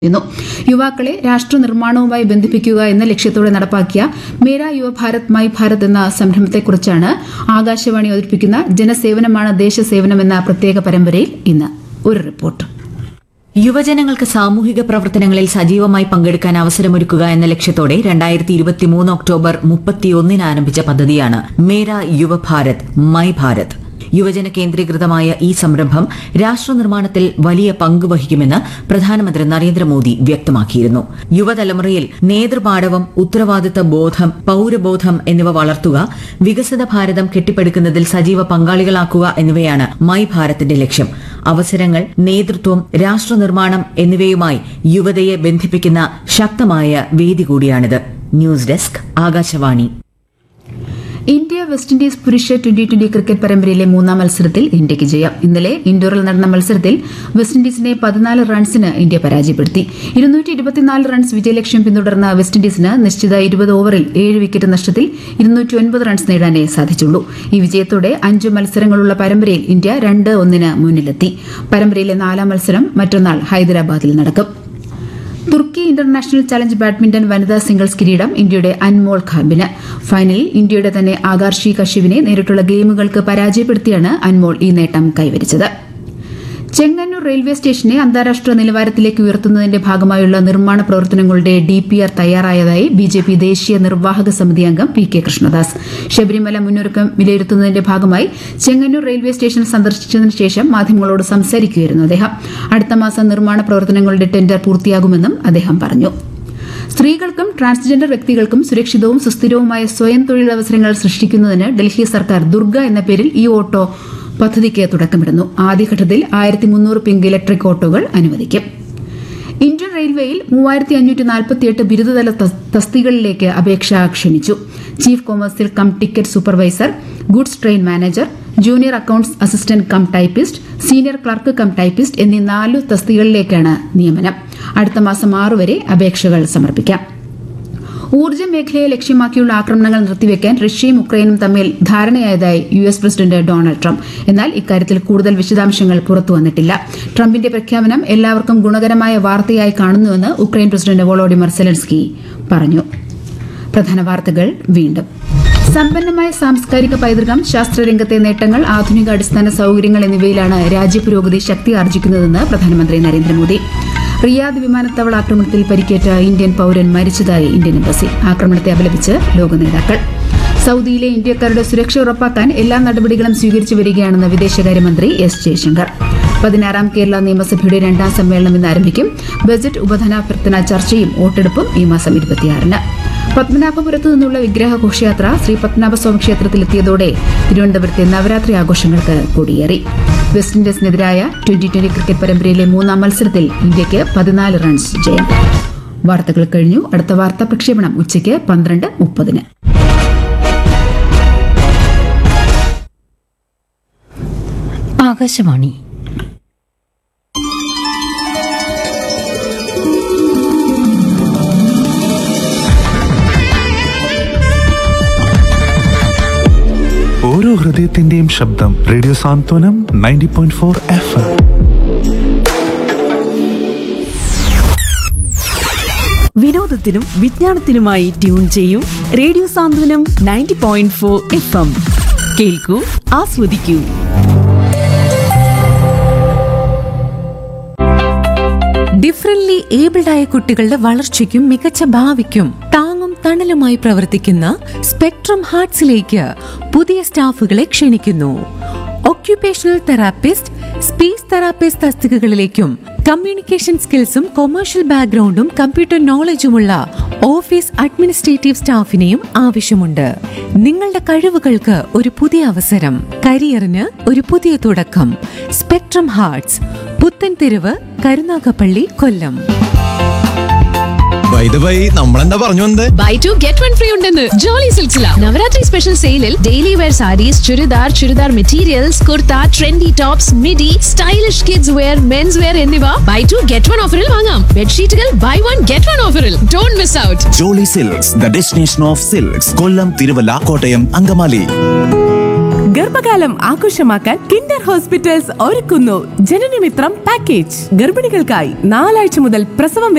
ുന്നു യുവാക്കളെ രാഷ്ട്ര നിർമ്മാണവുമായി ബന്ധിപ്പിക്കുക എന്ന ലക്ഷ്യത്തോടെ നടപ്പാക്കിയ മേരാ യുവഭാരത് മൈ ഭാരത് എന്ന സംരംഭത്തെക്കുറിച്ചാണ് ആകാശവാണി അവതരിപ്പിക്കുന്ന ജനസേവനമാണ് ദേശസേവനം എന്ന പ്രത്യേക പരമ്പരയിൽ ഇന്ന് ഒരു റിപ്പോർട്ട് യുവജനങ്ങൾക്ക് സാമൂഹിക പ്രവർത്തനങ്ങളിൽ സജീവമായി പങ്കെടുക്കാൻ അവസരമൊരുക്കുക എന്ന ലക്ഷ്യത്തോടെ രണ്ടായിരത്തി ഇരുപത്തിമൂന്ന് ഒക്ടോബർ മുപ്പത്തിയൊന്നിന് ആരംഭിച്ച പദ്ധതിയാണ് മേര യുവഭാരത് മൈ ഭാരത് യുവജന കേന്ദ്രീകൃതമായ ഈ സംരംഭം രാഷ്ട്ര നിർമ്മാണത്തിൽ വലിയ പങ്ക് വഹിക്കുമെന്ന് പ്രധാനമന്ത്രി നരേന്ദ്രമോദി വ്യക്തമാക്കിയിരുന്നു യുവതലമുറയിൽ നേതൃപാടവം ഉത്തരവാദിത്ത ബോധം പൌരബോധം എന്നിവ വളർത്തുക വികസിത ഭാരതം കെട്ടിപ്പടുക്കുന്നതിൽ സജീവ പങ്കാളികളാക്കുക എന്നിവയാണ് മൈ ഭാരത്തിന്റെ ലക്ഷ്യം അവസരങ്ങൾ നേതൃത്വം രാഷ്ട്ര നിർമ്മാണം എന്നിവയുമായി യുവതയെ ബന്ധിപ്പിക്കുന്ന ശക്തമായ വേദി കൂടിയാണിത് news desk Akashvani India West Indies പുരുഷ ട്വന്റി ട്വന്റി ക്രിക്കറ്റ് പരമ്പരയിലെ മൂന്നാം മത്സരത്തിൽ ഇന്ത്യയ്ക്ക് ജയം ഇന്നലെ ഇൻഡോറിൽ നടന്ന മത്സരത്തിൽ വെസ്റ്റ് ഇൻഡീസിനെ പതിനാല് റൺസിന് ഇന്ത്യ പരാജയപ്പെടുത്തി ഇരുന്നൂറ്റി ഇരുപത്തിനാല് റൺസ് വിജയലക്ഷ്യം പിന്തുടർന്ന വെസ്റ്റ് ഇൻഡീസിന് നിശ്ചിത ഇരുപത് ഓവറിൽ ഏഴ് വിക്കറ്റ് നഷ്ടത്തിൽ ഇരുന്നൂറ്റി ഒൻപത് റൺസ് നേടാനേ സാധിച്ചുള്ളൂ ഈ വിജയത്തോടെ അഞ്ച് മത്സരങ്ങളുള്ള പരമ്പരയിൽ ഇന്ത്യ രണ്ട് ഒന്നിന് മുന്നിലെത്തി പരമ്പരയിലെ നാലാം മത്സരം മറ്റന്നാൾ ഹൈദരാബാദിൽ നടക്കും തുർക്കി ഇന്റർനാഷണൽ ചലഞ്ച് ബാഡ്മിന്റൺ വനിതാ സിംഗിൾസ് കിരീടം ഇന്ത്യയുടെ അൻമോൾ ഖാബിന് ഫൈനലിൽ ഇന്ത്യയുടെ തന്നെ ആകാർഷി കശ്യപിനെ നേരിട്ടുള്ള ഗെയിമുകൾക്ക് പരാജയപ്പെടുത്തിയാണ് അൻമോൾ ഈ നേട്ടം കൈവരിച്ചത് ചെങ്ങന്നൂർ റെയിൽവേ സ്റ്റേഷനെ അന്താരാഷ്ട്ര നിലവാരത്തിലേക്ക് ഉയർത്തുന്നതിന്റെ ഭാഗമായുള്ള നിർമ്മാണ പ്രവർത്തനങ്ങളുടെ ഡിപിആർ തയ്യാറായതായി ബിജെപി ദേശീയ നിർവാഹക സമിതി അംഗം പി കെ കൃഷ്ണദാസ് ശബരിമല മുന്നൊരുക്കം വിലയിരുത്തുന്നതിന്റെ ഭാഗമായി ചെങ്ങന്നൂർ റെയിൽവേ സ്റ്റേഷൻ സന്ദർശിച്ചതിനു ശേഷം മാധ്യമങ്ങളോട് സംസാരിക്കുകയായിരുന്നു അദ്ദേഹം അടുത്ത മാസം നിർമ്മാണ പ്രവർത്തനങ്ങളുടെ ടെൻഡർ പൂർത്തിയാകുമെന്നും അദ്ദേഹം പറഞ്ഞു സ്ത്രീകൾക്കും ട്രാൻസ്ജെൻഡർ വ്യക്തികൾക്കും സുരക്ഷിതവും സുസ്ഥിരവുമായ സ്വയം തൊഴിലവസരങ്ങൾ സൃഷ്ടിക്കുന്നതിന് ഡൽഹി സർക്കാർ ദുർഗ എന്ന പേരിൽ ഈ ഓട്ടോ പദ്ധതിക്ക് തുടക്കമിടുന്നു ആദ്യഘട്ടത്തിൽ ആയിരത്തി മുന്നൂറ് പിങ്ക് ഇലക്ട്രിക് ഓട്ടോകൾ അനുവദിക്കും ഇന്ത്യൻ റെയിൽവേയിൽ മൂവായിരത്തി അഞ്ഞൂറ്റി നാൽപ്പത്തിയെട്ട് ബിരുദതല തസ്- തസ്തികകളിലേക്ക് അപേക്ഷ ക്ഷണിച്ചു chief commercial cum ticket supervisor goods train manager junior accounts assistant cum typist senior clerk cum typist എന്നീ നാലു തസ്തികകളിലേക്കാണ് നിയമനം അടുത്ത മാസം ആറ് വരെ അപേക്ഷകൾ സമർപ്പിക്കാം ഊർജ്ജ മേഖലയെ ലക്ഷ്യമാക്കിയുള്ള ആക്രമണങ്ങൾ നിർത്തിവെക്കാൻ റഷ്യയും ഉക്രൈനും തമ്മിൽ ധാരണയായതായി U S president Donald Trump എന്നാൽ ഇക്കാര്യത്തിൽ കൂടുതൽ വിശദാംശങ്ങൾ പുറത്തുവന്നിട്ടില്ല ട്രംപിന്റെ പ്രഖ്യാപനം എല്ലാവർക്കും ഗുണകരമായ വാർത്തയായി കാണുന്നുവെന്ന് ഉക്രൈൻ പ്രസിഡന്റ് വോളോഡിമർ സെലൻസ്കി പറഞ്ഞു പ്രധാന വാർത്തകൾ വീണ്ടും സമ്പന്നമായ സാംസ്കാരിക പൈതൃകം ശാസ്ത്രരംഗത്തെ നേട്ടങ്ങൾ ആധുനിക അടിസ്ഥാന സൌകര്യങ്ങൾ എന്നിവയിലാണ് രാജ്യപുരോഗതി ശക്തി ആർജിക്കുന്നതെന്ന് പ്രധാനമന്ത്രി നരേന്ദ്രമോദി റിയാദ് വിമാനത്താവള ആക്രമണത്തിൽ പരിക്കേറ്റ ഇന്ത്യൻ പൌരൻ മരിച്ചതായി ഇന്ത്യൻ എംബസി ആക്രമണത്തെ അപലപിച്ച് ലോക നേതാക്കൾ സൌദിയിലെ ഇന്ത്യക്കാരുടെ സുരക്ഷ ഉറപ്പാക്കാൻ എല്ലാ നടപടികളും സ്വീകരിച്ചു വരികയാണെന്ന് വിദേശകാര്യമന്ത്രി എസ് ജയശങ്കർ പതിനാറാം കേരള നിയമസഭയുടെ രണ്ടാം സമ്മേളനം ഇന്ന് ആരംഭിക്കും ബജറ്റ് ഉപധനാഭ്യർത്ഥന ചർച്ചയും വോട്ടെടുപ്പും ഈ മാസം ഇരുപത്തിയാറിന് പത്മനാഭപുരത്തു നിന്നുള്ള വിഗ്രഹ ഘോഷയാത്ര ശ്രീ പത്മനാഭസ്വാമി ക്ഷേത്രത്തിലെത്തിയതോടെ തിരുവനന്തപുരത്തെ നവരാത്രി ആഘോഷങ്ങൾക്ക് കൊടിയേറി വെസ്റ്റ് ഇൻഡീസിനെതിരായ ട്വന്റി ട്വന്റി ക്രിക്കറ്റ് പരമ്പരയിലെ മൂന്നാം മത്സരത്തിൽ ഇന്ത്യയ്ക്ക് പതിനാല് റൺസ് ജയം വാർത്തകൾ കഴിഞ്ഞു അടുത്ത വാർത്താ പ്രക്ഷേപണം ഉച്ചയ്ക്ക് പന്ത്രണ്ട് മുപ്പതിന് ആകാശവാണി ഓരോ ഹൃദയത്തിന്റെയും ശബ്ദം radio Santhwanam ninety point four F M വിനോദത്തിനും വിജ്ഞാനത്തിനുമായി ട്യൂൺ ചെയ്യൂ radio Santhwanam ninety point four F M കേൾക്കൂ ആസ്വദിക്കൂ ഡിഫറൻലി ഏബിൾഡ് ആയ കുട്ടികളുടെ വളർച്ചയ്ക്കും മികച്ച ഭാവിക്കും താങ്ങും തണലുമായി പ്രവർത്തിക്കുന്ന സ്പെക്ട്രം ഹാർട്സിലേക്ക് പുതിയ സ്റ്റാഫുകളെ ക്ഷണിക്കുന്നു ഒക്യുപേഷണൽ തെറാപ്പിസ്റ്റ് സ്പീച്ച് തെറാപ്പിസ്റ്റ് തസ്തികകളിലേക്കും കമ്മ്യൂണിക്കേഷൻ സ്കിൽസും കൊമേഴ്ഷ്യൽ ബാക്ക്ഗ്രൗണ്ടും കമ്പ്യൂട്ടർ നോളജുമുള്ള ഓഫീസ് അഡ്മിനിസ്ട്രേറ്റീവ് സ്റ്റാഫിനെയും ആവശ്യമുണ്ട് നിങ്ങളുടെ കഴിവുകൾക്ക് ഒരു പുതിയ അവസരം കരിയറിന് ഒരു പുതിയ തുടക്കം spectrum hearts Puthentheruvu Karunagappally Kollam by the by നമ്മളെന്താ പറഞ്ഞു വന്നത് buy two get one free ഉണ്ടെന്ന് ജോളി സിൽസില നവരാത്രി സ്പെഷ്യൽ സെയിലിൽ daily wear saris churidar churidar materials kurta trendy tops midi stylish kids wear men's wear എന്നിവ ബൈ ടു ഗെറ്റ് വൺ ഓഫറിൽ വാങ്ങാം ബെഡ്ഷീറ്റുകൾ ബൈ വൺ ഗെറ്റ് വൺ ഓഫറിൽ don't miss out Jolly silks the destination of silks Kollam Thiruvalla Kottayam Angamaly ഗർഭകാലം ആഘോഷമാക്കാൻ Kinder hospitals ഒരുക്കുന്നു ജനനമിത്രം package ഗർഭിണികൾക്കായി നാലാഴ്ച മുതൽ പ്രസവം